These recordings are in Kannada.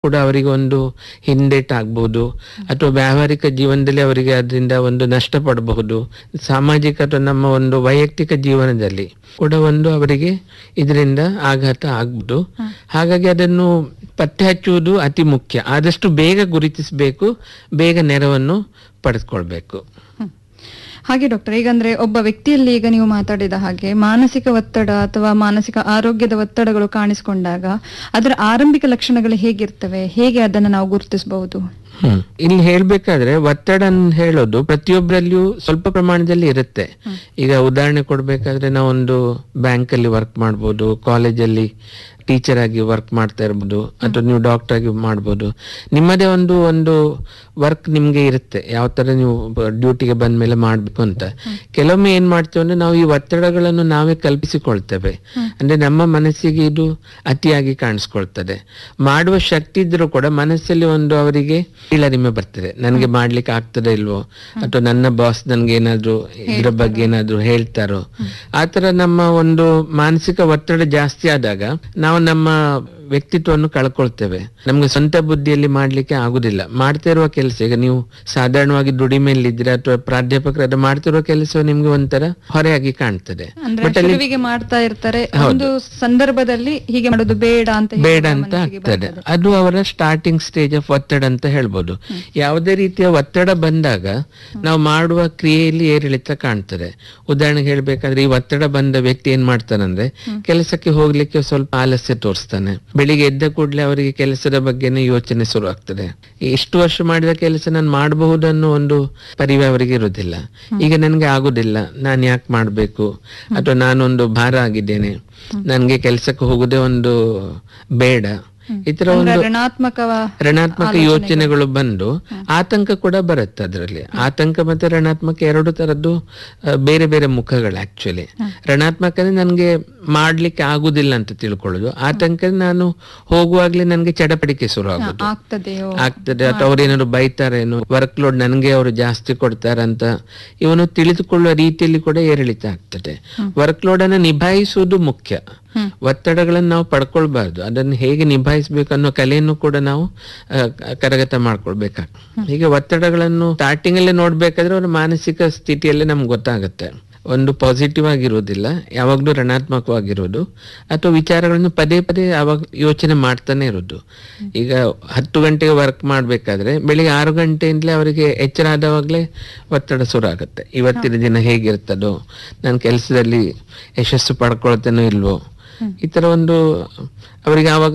ಕೂಡ ಅವರಿಗೆ ಒಂದು ಹಿಂದೇಟ್ ಆಗ್ಬಹುದು ಅಥವಾ ವ್ಯಾವಹಾರಿಕ ಜೀವನದಲ್ಲಿ ಅವರಿಗೆ ಅದರಿಂದ ಒಂದು ನಷ್ಟ ಪಡಬಹುದು ಸಾಮಾಜಿಕ ಅಥವಾ ನಮ್ಮ ಒಂದು ವೈಯಕ್ತಿಕ ಜೀವನದಲ್ಲಿ ಕೂಡ ಒಂದು ಅವರಿಗೆ ಇದರಿಂದ ಆಘಾತ ಆಗ್ಬಹುದು ಹಾಗಾಗಿ ಅದನ್ನು ಪತ್ತೆ ಹಚ್ಚುವುದು ಅತಿ ಮುಖ್ಯ ಆದಷ್ಟು ಬೇಗ ಗುರುತಿಸಬೇಕು ಬೇಗ ನೆರವನ್ನು ಪಡೆದುಕೊಳ್ಬೇಕು ಹ್ಮ್. ಹಾಗೆ ಡಾಕ್ಟರ್ ಈಗಂದ್ರೆ ಒಬ್ಬ ವ್ಯಕ್ತಿಯಲ್ಲಿ ಈಗ ನೀವು ಮಾತಾಡಿದ ಹಾಗೆ ಮಾನಸಿಕ ಒತ್ತಡ ಅಥವಾ ಮಾನಸಿಕ ಆರೋಗ್ಯದ ಒತ್ತಡಗಳು ಕಾಣಿಸಿಕೊಂಡಾಗ ಅದರ ಆರಂಭಿಕ ಲಕ್ಷಣಗಳು ಹೇಗಿರ್ತವೆ ಹೇಗೆ ಅದನ್ನು ನಾವು ಗುರುತಿಸಬಹುದು ಹ್ಮ್ ಇಲ್ಲಿ ಹೇಳ್ಬೇಕಾದ್ರೆ ಒತ್ತಡ ಅಂತ ಹೇಳೋದು ಪ್ರತಿಯೊಬ್ಬರಲ್ಲಿಯೂ ಸ್ವಲ್ಪ ಪ್ರಮಾಣದಲ್ಲಿ ಇರುತ್ತೆ ಈಗ ಉದಾಹರಣೆ ಕೊಡ್ಬೇಕಾದ್ರೆ ನಾವೊಂದು ಬ್ಯಾಂಕ್ ಅಲ್ಲಿ ವರ್ಕ್ ಮಾಡ್ಬೋದು ಕಾಲೇಜಲ್ಲಿ ಟೀಚರ್ ಆಗಿ ವರ್ಕ್ ಮಾಡ್ತಾ ಇರ್ಬೋದು ಅಥವಾ ನೀವು ಡಾಕ್ಟರ್ ಆಗಿ ಮಾಡ್ಬೋದು ನಿಮ್ಮದೇ ಒಂದು ಒಂದು ವರ್ಕ್ ನಿಮ್ಗೆ ಇರುತ್ತೆ ಯಾವ ತರ ನೀವು ಡ್ಯೂಟಿಗೆ ಬಂದ ಮೇಲೆ ಮಾಡ್ಬೇಕು ಅಂತ ಕೆಲವೊಮ್ಮೆ ಏನ್ ಮಾಡ್ತೇವೆ ಅಂದ್ರೆ ನಾವು ಈ ಒತ್ತಡಗಳನ್ನು ನಾವೇ ಕಲ್ಪಿಸಿಕೊಳ್ತೇವೆ ಅಂದ್ರೆ ನಮ್ಮ ಮನಸ್ಸಿಗೆ ಇದು ಅತಿಯಾಗಿ ಕಾಣಿಸ್ಕೊಳ್ತದೆ ಮಾಡುವ ಶಕ್ತಿ ಇದ್ರೂ ಕೂಡ ಮನಸ್ಸಲ್ಲಿ ಒಂದು ಅವರಿಗೆ ಕೀಳರಿಮೆ ಬರ್ತದೆ ನನಗೆ ಮಾಡ್ಲಿಕ್ಕೆ ಆಗ್ತದೆ ಇಲ್ವೋ ಅಥವಾ ನನ್ನ ಬಾಸ್ ನನ್ಗೆ ಏನಾದ್ರು ಇದ್ರ ಬಗ್ಗೆ ಏನಾದ್ರು ಹೇಳ್ತಾರೋ ಆತರ ನಮ್ಮ ಒಂದು ಮಾನಸಿಕ ಒತ್ತಡ ಜಾಸ್ತಿ ಆದಾಗ ನಾವು ನಮ್ಮ ವ್ಯಕ್ತಿತ್ವವನ್ನು ಕಳ್ಕೊಳ್ತೇವೆ ನಮ್ಗೆ ಸ್ವಂತ ಬುದ್ಧಿಯಲ್ಲಿ ಮಾಡ್ಲಿಕ್ಕೆ ಆಗುದಿಲ್ಲ ಮಾಡ್ತಾ ಇರುವ ಕೆಲಸ ಈಗ ನೀವು ಸಾಧಾರಣವಾಗಿ ದುಡಿಮೆಯಲ್ಲಿದ್ರೆ ಅಥವಾ ಪ್ರಾಧ್ಯಾಪಕರಾದ ಮಾಡ್ತಿರುವ ಕೆಲಸ ನಿಮ್ಗೆ ಒಂಥರ ಹೊರೆಯಾಗಿ ಕಾಣ್ತದೆ ಅಂದ್ರೆ ಶುರುವಿಗೆ ಮಾಡ್ತಾ ಇರ್ತಾರೆ ಒಂದು ಸಂದರ್ಭದಲ್ಲಿ ಹೀಗೆ ಮಾಡೋದು ಬೇಡ ಅಂತ ಹೇಳಿ ಬೇಡ ನಮ್ಮ ಅಂತ ಮನಸ್ಸಿಗೆ ಆಗ್ತದೆ ಅದು ಅವರ ಸ್ಟಾರ್ಟಿಂಗ್ ಸ್ಟೇಜ್ ಆಫ್ ಒತ್ತಡ ಅಂತ ಹೇಳ್ಬೋದು ಯಾವುದೇ ರೀತಿಯ ಒತ್ತಡ ಬಂದಾಗ ನಾವು ಮಾಡುವ ಕ್ರಿಯೆಯಲ್ಲಿ ಏರಿಳಿತ ಕಾಣ್ತದೆ ಉದಾಹರಣೆಗೆ ಹೇಳ್ಬೇಕಾದ್ರೆ ಈ ಒತ್ತಡ ಬಂದ ವ್ಯಕ್ತಿ ಏನ್ ಮಾಡ್ತಾನಂದ್ರೆ ಕೆಲಸಕ್ಕೆ ಹೋಗ್ಲಿಕ್ಕೆ ಸ್ವಲ್ಪ ಆಲಸ್ಯ ತೋರಿಸ್ತಾನೆ ಬೆಳಿಗ್ಗೆ ಎದ್ದ ಕೂಡಲೇ ಅವರಿಗೆ ಕೆಲಸದ ಬಗ್ಗೆನೇ ಯೋಚನೆ ಶುರು ಆಗ್ತದೆ ಇಷ್ಟು ವರ್ಷ ಮಾಡಿದ ಕೆಲಸ ನಾನು ಮಾಡಬಹುದು ಅನ್ನೋ ಒಂದು ಪರಿವೆ ಅವರಿಗೆ ಇರುವುದಿಲ್ಲ ಈಗ ನನ್ಗೆ ಆಗುದಿಲ್ಲ ನಾನು ಯಾಕೆ ಮಾಡ್ಬೇಕು ಅಥವಾ ನಾನೊಂದು ಭಾರ ಆಗಿದ್ದೇನೆ ನನ್ಗೆ ಕೆಲಸಕ್ಕೆ ಹೋಗುದೇ ಒಂದು ಬೇಡ ಈ ತರ ಅಂದ್ರೆ ಒಂದು ಋಣಾತ್ಮಕವ ಋಣಾತ್ಮಕ ಯೋಚನೆಗಳು ಬಂದು ಆತಂಕ ಕೂಡ ಬರುತ್ತೆ ಅದರಲ್ಲಿ ಆತಂಕ ಮತ್ತೆ ಋಣಾತ್ಮಕ ಎರಡು ತರದ್ದು ಆ, ಬೇರೆ ಬೇರೆ ಮುಖಗಳು ಆಕ್ಚುಲಿ ಋಣಾತ್ಮಕ ಅಂದ್ರೆ ನನ್ಗೆ ಮಾಡ್ಲಿಕ್ಕೆ ಆಗುದಿಲ್ಲ ಅಂತ ತಿಳ್ಕೊಳ್ಳೋದು ಆತಂಕ ನಾನು ಹೋಗುವಾಗ್ಲೇ ನನ್ಗೆ ಚಡಪಡಿಕೆ ಶುರು ಆಗೋದು ಆಗ್ತದೆಯೋ ಆಗ್ತದೆ ಅಥವಾ ಅವ್ರೇನಾದ್ರು ಬೈತಾರೇನೋ ವರ್ಕ್ ಲೋಡ್ ನನಗೆ ಅವರು ಜಾಸ್ತಿ ಕೊಡ್ತಾರಂತ ಇವನು ತಿಳಿದುಕೊಳ್ಳುವ ರೀತಿಯಲ್ಲಿ ಕೂಡ ಏರಿಳಿತ ಆಗ್ತದೆ ವರ್ಕ್ ಲೋಡ್ ಅನ್ನ ನಿಭಾಯಿಸುವುದು ಮುಖ್ಯ ಒತ್ತಡಗಳನ್ನು ನಾವು ಪಡ್ಕೊಳ್ಬಾರ್ದು ಅದನ್ನು ಹೇಗೆ ನಿಭಾಯಿಸಬೇಕು ಅನ್ನೋ ಕಲೆಯನ್ನು ಕೂಡ ನಾವು ಆ, ಕ- ಕರಗತ ಮಾಡ್ಕೊಳ್ಬೇಕಾಗ್ತದೆ ಹೀಗೆ ಒತ್ತಡಗಳನ್ನು ಸ್ಟಾರ್ಟಿಂಗ್ ಅಲ್ಲೇ ನೋಡ್ಬೇಕಾದ್ರೆ ಅವ್ರ ಮಾನಸಿಕ ಸ್ಥಿತಿಯಲ್ಲೇ ನಮ್ಗೆ ಗೊತ್ತಾಗುತ್ತೆ ಒಂದು ಪಾಸಿಟಿವ್ ಆಗಿರೋದಿಲ್ಲ ಯಾವಾಗ್ಲೂ ಋಣಾತ್ಮಕವಾಗಿರೋದು ಅಥವಾ ವಿಚಾರಗಳನ್ನು ಪದೇ ಪದೇ ಅವಾಗ ಯೋಚನೆ ಮಾಡ್ತಾನೆ ಇರೋದು ಈಗ ಹತ್ತು ಗಂಟೆಗೆ ವರ್ಕ್ ಮಾಡ್ಬೇಕಾದ್ರೆ ಬೆಳಿಗ್ಗೆ ಆರು ಗಂಟೆಯಿಂದಲೇ ಅವರಿಗೆ ಎಚ್ಚರ ಆದವಾಗ್ಲೇ ಒತ್ತಡ ಶುರು ಆಗುತ್ತೆ ಇವತ್ತಿನ ದಿನ ಹೇಗಿರ್ತದೋ ನಾನು ಕೆಲಸದಲ್ಲಿ ಯಶಸ್ಸು ಪಡ್ಕೊಳ್ತೇನೋ ಇಲ್ವೋ ಈ ತರ ಒಂದು ಅವರಿಗೆ ಆವಾಗ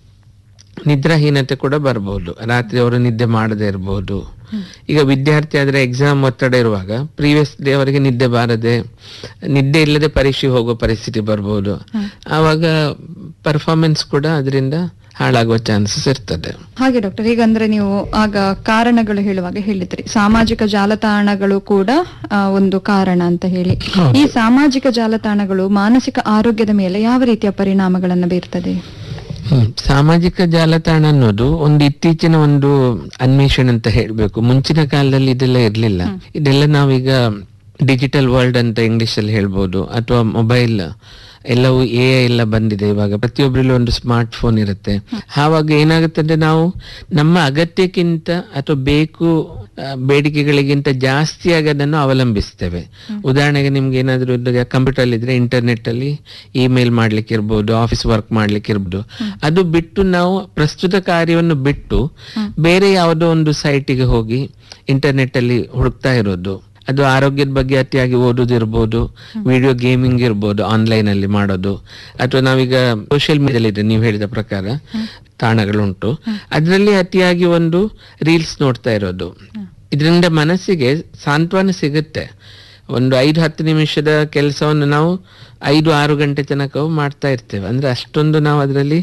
ನಿದ್ರಾಹೀನತೆ ಕೂಡ ಬರಬಹುದು ರಾತ್ರಿ ಅವರು ನಿದ್ದೆ ಮಾಡದೇ ಇರಬಹುದು ಈಗ ವಿದ್ಯಾರ್ಥಿ ಆದ್ರೆ ಎಕ್ಸಾಮ್ ಒತ್ತಡ ಇರುವಾಗ ಪ್ರೀವಿಯಸ್ ಡೇ ಅವರಿಗೆ ನಿದ್ದೆ ಬಾರದೆ ನಿದ್ದೆ ಇಲ್ಲದೆ ಪರೀಕ್ಷೆ ಹೋಗೋ ಪರಿಸ್ಥಿತಿ ಬರ್ಬೋದು ಆವಾಗ ಪರ್ಫಾರ್ಮೆನ್ಸ್ ಕೂಡ ಅದರಿಂದ ಹಾಳಾಗುವ ಚಾನ್ಸಸ್ ಇರ್ತದೆ ಹಾಗೆ ಡಾಕ್ಟರ್ ಈಗ ಅಂದ್ರೆ ನೀವು ಆಗ ಕಾರಣಗಳು ಹೇಳುವಾಗ ಹೇಳಿದ್ರಿ ಸಾಮಾಜಿಕ ಜಾಲತಾಣಗಳು ಕೂಡ ಆ, ಒಂದು ಕಾರಣ ಅಂತ ಹೇಳಿ ಈ ಸಾಮಾಜಿಕ ಜಾಲತಾಣಗಳು ಮಾನಸಿಕ ಆರೋಗ್ಯದ ಮೇಲೆ ಯಾವ ರೀತಿಯ ಪರಿಣಾಮಗಳನ್ನ ಬೀರ್ತದೆ ಹ್ಮ್. ಸಾಮಾಜಿಕ ಜಾಲತಾಣ ಅನ್ನೋದು ಒಂದು ಇತ್ತೀಚಿನ ಒಂದು ಅನ್ವೇಷಣೆ ಅಂತ ಹೇಳ್ಬೇಕು ಮುಂಚಿನ ಕಾಲದಲ್ಲಿ ಇದೆಲ್ಲ ಇರ್ಲಿಲ್ಲ ಇದೆಲ್ಲ ನಾವೀಗ ಡಿಜಿಟಲ್ ವರ್ಲ್ಡ್ ಅಂತ ಇಂಗ್ಲಿಷ್ ಅಲ್ಲಿ ಹೇಳ್ಬೋದು ಅಥವಾ ಮೊಬೈಲ್ ಎಲ್ಲವೂ ಎ ಎಲ್ಲ ಬಂದಿದೆ ಇವಾಗ ಪ್ರತಿಯೊಬ್ಬರಲ್ಲೂ ಒಂದು ಸ್ಮಾರ್ಟ್ ಫೋನ್ ಇರುತ್ತೆ ಆವಾಗ ಏನಾಗುತ್ತೆ ಅಂದ್ರೆ ನಾವು ನಮ್ಮ ಅಗತ್ಯಕ್ಕಿಂತ ಅಥವಾ ಬೇಕು ಆ, ಬೇಡಿಕೆಗಳಿಗಿಂತ ಜಾಸ್ತಿಯಾಗಿ ಅದನ್ನು ಅವಲಂಬಿಸ್ತೇವೆ ಉದಾಹರಣೆಗೆ ನಿಮ್ಗೆ ಏನಾದ್ರು ಕಂಪ್ಯೂಟರ್ ಅಲ್ಲಿ ಇದ್ರೆ ಇಂಟರ್ನೆಟ್ ಅಲ್ಲಿ ಇಮೇಲ್ ಮಾಡ್ಲಿಕ್ಕೆ ಇರ್ಬೋದು ಆಫೀಸ್ ವರ್ಕ್ ಮಾಡ್ಲಿಕ್ಕೆ ಇರ್ಬೋದು ಅದು ಬಿಟ್ಟು ನಾವು ಪ್ರಸ್ತುತ ಕಾರ್ಯವನ್ನು ಬಿಟ್ಟು ಬೇರೆ ಯಾವುದೋ ಒಂದು ಸೈಟಿಗೆ ಹೋಗಿ ಇಂಟರ್ನೆಟ್ ಅಲ್ಲಿ ಹುಡುಕ್ತಾ ಇರೋದು ಅದು ಆರೋಗ್ಯದ ಬಗ್ಗೆ ಅತಿಯಾಗಿ ಓದೋದು ಇರ್ಬೋದು ವಿಡಿಯೋ ಗೇಮಿಂಗ್ ಇರ್ಬೋದು ಆನ್ಲೈನ್ ಅಲ್ಲಿ ಮಾಡೋದು ಅಥವಾ ನಾವೀಗ ಸೋಷಿಯಲ್ ಮೀಡಿಯಾದಲ್ಲಿ ಇದೆ ನೀವು ಹೇಳಿದ ಪ್ರಕಾರ ತಾಣಗಳುಂಟು ಅದರಲ್ಲಿ ಅತಿಯಾಗಿ ಒಂದು ರೀಲ್ಸ್ ನೋಡ್ತಾ ಇರೋದು ಇದರಿಂದ ಮನಸ್ಸಿಗೆ ಸಾಂತ್ವನ ಸಿಗುತ್ತೆ ಒಂದು ಐದು ಹತ್ತು ನಿಮಿಷದ ಕೆಲಸವನ್ನು ನಾವು ಐದು ಆರು ಗಂಟೆ ತನಕ ಮಾಡ್ತಾ ಇರ್ತೇವೆ ಅಂದ್ರೆ ಅಷ್ಟೊಂದು ನಾವು ಅದರಲ್ಲಿ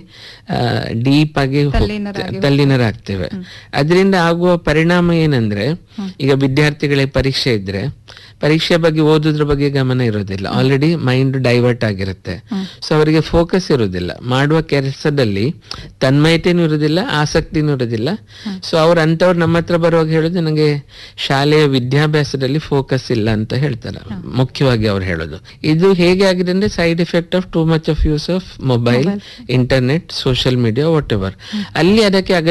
ಡೀಪ್ ಆಗಿ ಹೋಗ್ತೇ- ತಲ್ಲೀನರಾಗ್ತೇವೆ ಅದರಿಂದ ಆಗುವ ಪರಿಣಾಮ ಏನಂದ್ರೆ ಈಗ ವಿದ್ಯಾರ್ಥಿಗಳಿಗೆ ಪರೀಕ್ಷೆ ಇದ್ರೆ ಪರೀಕ್ಷೆ ಬಗ್ಗೆ ಓದೋದ್ರ ಬಗ್ಗೆ ಗಮನ ಇರೋದಿಲ್ಲ ಆಲ್ರೆಡಿ ಮೈಂಡ್ ಡೈವರ್ಟ್ ಆಗಿರುತ್ತೆ ಸೊ ಅವರಿಗೆ ಫೋಕಸ್ ಇರೋದಿಲ್ಲ ಮಾಡುವ ಕೆಲಸದಲ್ಲಿ ತನ್ಮಯತೆನೂ ಇರೋದಿಲ್ಲ ಆಸಕ್ತಿನೂ ಇರೋದಿಲ್ಲ ಸೊ ಅವ್ರು ಅಂತವ್ರು ನಮ್ಮ ಹತ್ರ ಬರುವಾಗ ಹೇಳೋದು ನನಗೆ ಶಾಲೆಯ ವಿದ್ಯಾಭ್ಯಾಸದಲ್ಲಿ ಫೋಕಸ್ ಇಲ್ಲ ಅಂತ ಹೇಳ್ತಾರೆ ಮುಖ್ಯವಾಗಿ ಅವ್ರು ಹೇಳೋದು ಇದು ಹೇಗೆ ಆಗಿದೆ ಅಂದ್ರೆ side effect of too much of use of mobile internet social media whatever ಅಲ್ಲಿ ಅದಕ್ಕೆ ಅಗತ್ಯ